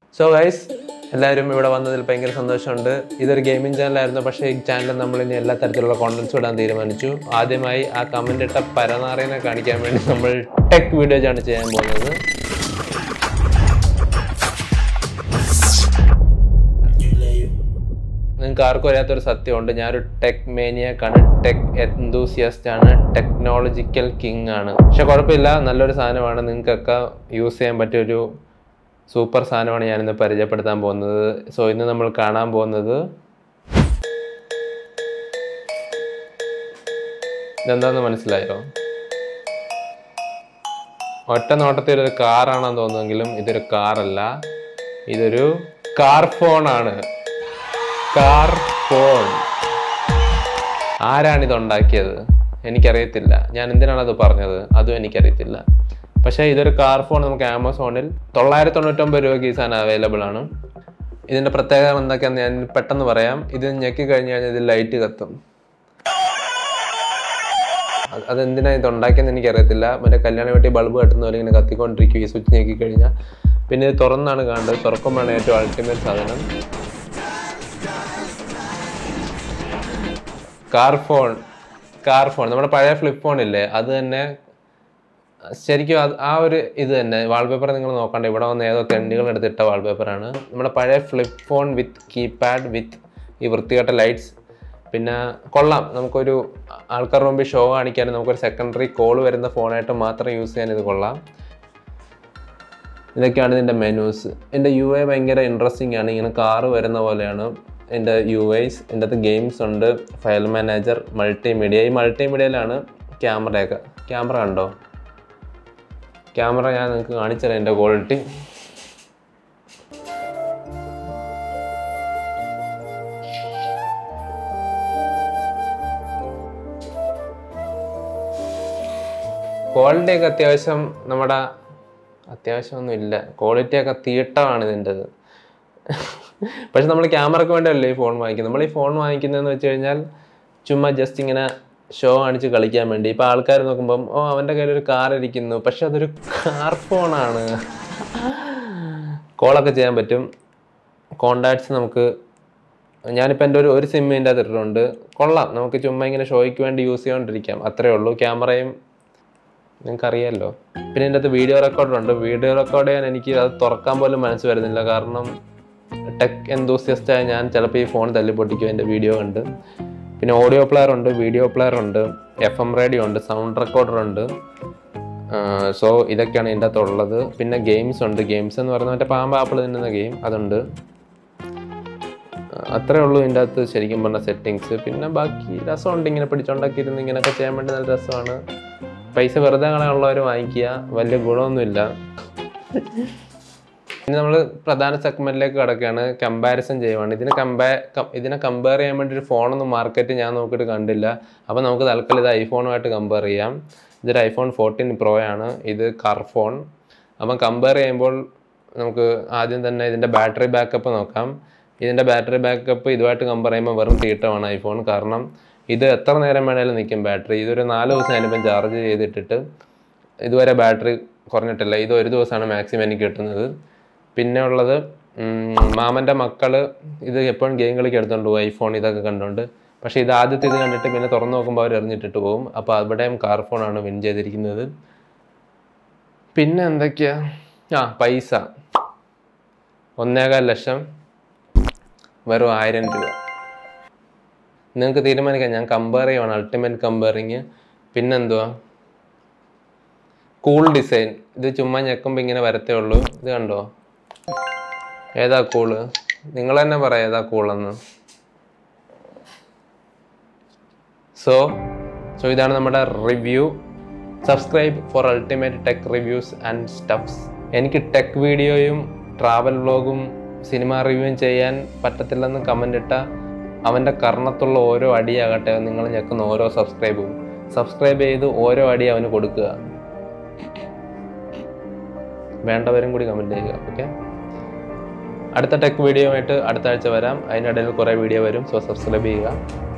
so guys എല്ലാവരും ഇവിടെ വന്നതിൽ ഭയങ്കര സന്തോഷമുണ്ട് ഇതൊരു ഗെയിമിംഗ് ചാനലായിരുന്നു പക്ഷേ ഈ ചാനലിൽ നമ്മൾ ഇനി എല്ലാ തരത്തിലുള്ള കോണ്ടന്റ്സ് ഇടാൻ തീരുമാനിച്ചു ആദ്യമായി ആ കമന്റ് ഇട്ട പരനാറിനെ കാണിക്കാൻ വേണ്ടി നമ്മൾ ടെക് വീഡിയോസ് ആണ് ചെയ്യാൻ പോകുന്നത് നിങ്ങൾക്ക് ആർക്കും അറിയാത്തൊരു സത്യമുണ്ട് ഞാനൊരു ടെക് മേനിയാക്കാണ് ടെക് എന്തൂസിയസ്റ്റ് ആണ് ടെക്നോളജിക്കൽ കിങ് ആണ് പക്ഷെ കുഴപ്പമില്ല നല്ലൊരു സാധനമാണ് നിങ്ങൾക്കൊക്കെ യൂസ് ചെയ്യാൻ പറ്റിയൊരു സൂപ്പർ സാധനമാണ് ഞാനിന്ന് പരിചയപ്പെടുത്താൻ പോകുന്നത് സോ ഇന്ന് നമ്മൾ കാണാൻ പോകുന്നത് ഇതെന്താന്ന് മനസ്സിലായോ ഒറ്റ നോട്ടത്തിൽ ഒരു കാറാണെന്ന് തോന്നുമെങ്കിലും ഇതൊരു കാറല്ല ഇതൊരു കാർ ഫോണാണ് കാർ ഫോൺ ആരാണ് ഇത് ഉണ്ടാക്കിയത് എനിക്കറിയത്തില്ല ഞാൻ എന്തിനാണ് അത് പറഞ്ഞത് അതും എനിക്കറിയത്തില്ല പക്ഷേ ഇതൊരു കാർ ഫോൺ നമുക്ക് ആമസോണിൽ തൊള്ളായിരത്തി തൊണ്ണൂറ്റൊമ്പത് രൂപയ്ക്ക് ഈ സാധനം അവൈലബിൾ ആണ് ഇതിൻ്റെ പ്രത്യേകത എന്തൊക്കെയാണെന്ന് ഞാൻ പെട്ടെന്ന് പറയാം ഇത് ഞെക്കി കഴിഞ്ഞ് കഴിഞ്ഞാൽ ഇത് ലൈറ്റ് കത്തും അത് അതെന്തിനാ ഇത് ഉണ്ടാക്കിയെന്ന് എനിക്കറിയത്തില്ല മറ്റേ കല്യാണ വീട്ടിൽ ബൾബ് കട്ടുന്ന പോലെ ഇങ്ങനെ കത്തിക്കൊണ്ടിരിക്കും ഈ സ്വിച്ച് ഞെക്കി കഴിഞ്ഞാൽ പിന്നെ ഇത് തുറന്നാണ് കാണേണ്ടത് തുറക്കുമ്പോഴാണ് ഏറ്റവും അൾട്ടിമേറ്റ് സാധനം കാർ ഫോൺ കാർ ഫോൺ നമ്മുടെ പഴയ ഫ്ലിപ്പ് ഫോൺ ഇല്ലേ അത് തന്നെ ശരിക്കും അത് ആ ഒരു ഇത് തന്നെ വാൾപേപ്പർ നിങ്ങൾ നോക്കണ്ട ഇവിടെ വന്ന് ഏതോ തെണ്ടികൾ എടുത്തിട്ട വാൾപേപ്പറാണ് നമ്മുടെ പഴയ flip phone with keypad with ഈ വൃത്തികെട്ട ലൈറ്റ്സ് പിന്നെ കൊള്ളാം നമുക്കൊരു ആൾക്കാരുടെ മുമ്പിൽ ഷോ കാണിക്കാനും നമുക്കൊരു സെക്കൻഡറി കോൾ വരുന്ന ഫോണായിട്ട് മാത്രം യൂസ് ചെയ്യാൻ ഇത് കൊള്ളാം ഇതൊക്കെയാണ് ഇതിൻ്റെ മെനൂസ് എൻ്റെ യു ഐ ഭയങ്കര ഇൻട്രസ്റ്റിംഗ് ആണ് ഇങ്ങനെ കാറ് വരുന്ന പോലെയാണ് എൻ്റെ യു ഐസ് എൻ്റെ അകത്ത് ഗെയിംസ് ഉണ്ട് ഫയൽ മാനേജർ മൾട്ടിമീഡിയ ഈ മൾട്ടിമീഡിയയിലാണ് ക്യാമറയൊക്കെ ക്യാമറ കണ്ടോ ക്യാമറ ഞാൻ നിങ്ങൾക്ക് കാണിച്ചുതരാം എൻ്റെ ക്വാളിറ്റി ക്വാളിറ്റി ഒക്കെ അത്യാവശ്യം നമ്മുടെ അത്യാവശ്യമൊന്നും ഇല്ല ക്വാളിറ്റി ഒക്കെ തീട്ടമാണ് ഇതിൻ്റെത് പക്ഷെ നമ്മൾ ക്യാമറയ്ക്ക് വേണ്ടിയല്ലേ ഈ ഫോൺ വാങ്ങിക്കുന്നത് നമ്മൾ ഈ ഫോൺ വാങ്ങിക്കുന്നതെന്ന് വെച്ച് കഴിഞ്ഞാൽ ചുമ്മാ ജസ്റ്റ് ഇങ്ങനെ ഷോ കാണിച്ച് കളിക്കാൻ വേണ്ടി ഇപ്പം ആൾക്കാർ നോക്കുമ്പം ഓ അവൻ്റെ കയ്യിൽ ഒരു കാർ ഇരിക്കുന്നു പക്ഷെ അതൊരു കാർ ഫോണാണ് കോളൊക്കെ ചെയ്യാൻ പറ്റും കോണ്ടാക്ട്സ് നമുക്ക് ഞാനിപ്പോൾ എൻ്റെ ഒരു ഒരു സിം ഇതിൻ്റെ അകത്ത് ഇട്ടിട്ടുണ്ട് കൊള്ളാം നമുക്ക് ചുമ്മാ ഇങ്ങനെ ഷോയ്ക്ക് വേണ്ടി യൂസ് ചെയ്തുകൊണ്ടിരിക്കാം അത്രേ ഉള്ളൂ ക്യാമറയും നിങ്ങൾക്കറിയാമല്ലോ പിന്നെ എൻ്റെ അകത്ത് വീഡിയോ റെക്കോർഡർ ഉണ്ട് വീഡിയോ റെക്കോർഡ് ചെയ്യാൻ എനിക്ക് അത് തുറക്കാൻ പോലും മനസ്സ് വരുന്നില്ല കാരണം ടെക് എന്തൂസിയസ്റ്റ് ആയ ഞാൻ ചിലപ്പോൾ ഈ ഫോൺ തല്ലിപ്പൊട്ടിക്കും എൻ്റെ വീഡിയോ കണ്ട് പിന്നെ ഓഡിയോ പ്ലെയർ ഉണ്ട് വീഡിയോ പ്ലെയർ ഉണ്ട് എഫ് എം റേഡിയോ ഉണ്ട് സൗണ്ട് റെക്കോർഡർ ഉണ്ട് സോ ഇതൊക്കെയാണ് ഇതിൻ്റെ അകത്തുള്ളത് പിന്നെ ഗെയിംസ് ഉണ്ട് ഗെയിംസ് എന്ന് പറയുന്നത് മറ്റേ പാമ്പ് ആപ്പിൾ തിന്നുന്ന ഗെയിം അതുണ്ട് അത്രേ ഉള്ളൂ ഇതിൻ്റെ അകത്ത് ശരിക്കും പറഞ്ഞ സെറ്റിങ്സ് പിന്നെ ബാക്കി രസമുണ്ട് ഇങ്ങനെ പിടിച്ചോണ്ടാക്കിയിരുന്ന് ഇങ്ങനെയൊക്കെ ചെയ്യാൻ വേണ്ടി നല്ല രസമാണ് പൈസ വെറുതെ കളയാനുള്ളവർ വാങ്ങിക്കുക വലിയ ഗുണമൊന്നുമില്ല ഇനി നമ്മൾ പ്രധാന സെഗ്മെന്റിലേക്ക് കിടക്കുകയാണ് കമ്പാരിസൺ ചെയ്യുവാണ് ഇതിന് കമ്പാ ഇതിനെ കമ്പയർ ചെയ്യാൻ വേണ്ടി ഒരു ഫോണൊന്നും മാർക്കറ്റ് ഞാൻ നോക്കിയിട്ട് കണ്ടില്ല അപ്പോൾ നമുക്ക് തൽക്കാലം ഇത് ഐഫോണുമായിട്ട് കമ്പയർ ചെയ്യാം ഇതൊരു ഐഫോൺ ഫോർട്ടീൻ പ്രോ ആണ് ഇത് കാർ ഫോൺ അപ്പം കമ്പയർ ചെയ്യുമ്പോൾ നമുക്ക് ആദ്യം തന്നെ ഇതിൻ്റെ ബാറ്ററി ബാക്കപ്പ് നോക്കാം ഇതിൻ്റെ ബാറ്ററി ബാക്കപ്പ് ഇതുമായിട്ട് കമ്പയർ ചെയ്യുമ്പോൾ വെറും തീട്ടമാണ് ഐഫോൺ കാരണം ഇത് എത്ര നേരം വേണേലും നിൽക്കും ബാറ്ററി ഇതൊരു നാല് ദിവസം ഞാനിപ്പം ചാർജ് ചെയ്തിട്ടിട്ട് ഇതുവരെ ബാറ്ററി കുറഞ്ഞിട്ടില്ല ഇത് ഒരു ദിവസമാണ് മാക്സിമം എനിക്ക് കിട്ടുന്നത് പിന്നെ ഉള്ളത് മാമൻ്റെ മക്കൾ ഇത് എപ്പോഴും ഗെയിം കളിക്ക് എടുത്തോണ്ട് പോകും ഐഫോൺ ഇതൊക്കെ കണ്ടുകൊണ്ട് പക്ഷേ ഇത് ആദ്യത്തെ ഇത് കണ്ടിട്ട് പിന്നെ തുറന്നു നോക്കുമ്പോൾ അവർ എറിഞ്ഞിട്ടിട്ട് പോകും അപ്പോൾ അവിടെയും കാർ ഫോണാണ് വിൻ ചെയ്തിരിക്കുന്നത് പിന്നെ എന്തൊക്കെയാ ആ പൈസ ഒന്നേകാൽ ലക്ഷം വെറും ആയിരം രൂപ നിങ്ങൾക്ക് തീരുമാനിക്കാം ഞാൻ കമ്പയർ ചെയ്യുവാണ് അൾട്ടിമേറ്റ് കമ്പയറിങ് പിന്നെന്തുവാ കൂൾ ഡിസൈൻ ഇത് ചുമ്മാ ഞെക്കുമ്പോൾ ഇങ്ങനെ വരത്തേ ഉള്ളൂ ഇത് കണ്ടോ ഏതാ കൂള് നിങ്ങൾ തന്നെ പറയാം ഏതാ കൂളെന്ന് സോ സോ ഇതാണ് നമ്മുടെ review subscribe for ultimate tech reviews and stuffs എനിക്ക് ടെക് വീഡിയോയും ട്രാവൽ വ്ളോഗും സിനിമ റിവ്യൂവും ചെയ്യാൻ പറ്റത്തില്ലെന്ന് കമൻ്റ് ഇട്ട അവൻ്റെ കർണത്തുള്ള ഓരോ അടിയാകട്ടെ നിങ്ങൾ ഞെക്കുന്ന ഓരോ സബ്സ്ക്രൈബും സബ്സ്ക്രൈബ് ചെയ്ത് ഓരോ അടി അവന് കൊടുക്കുക വേണ്ടവരും കൂടി കമൻറ്റ് ചെയ്യുക ഓക്കെ അടുത്ത ടെക് വീഡിയോ ആയിട്ട് അടുത്ത ആഴ്ച വരാം അതിനിടയിൽ കുറേ വീഡിയോ വരും സോ സബ്സ്ക്രൈബ് ചെയ്യുക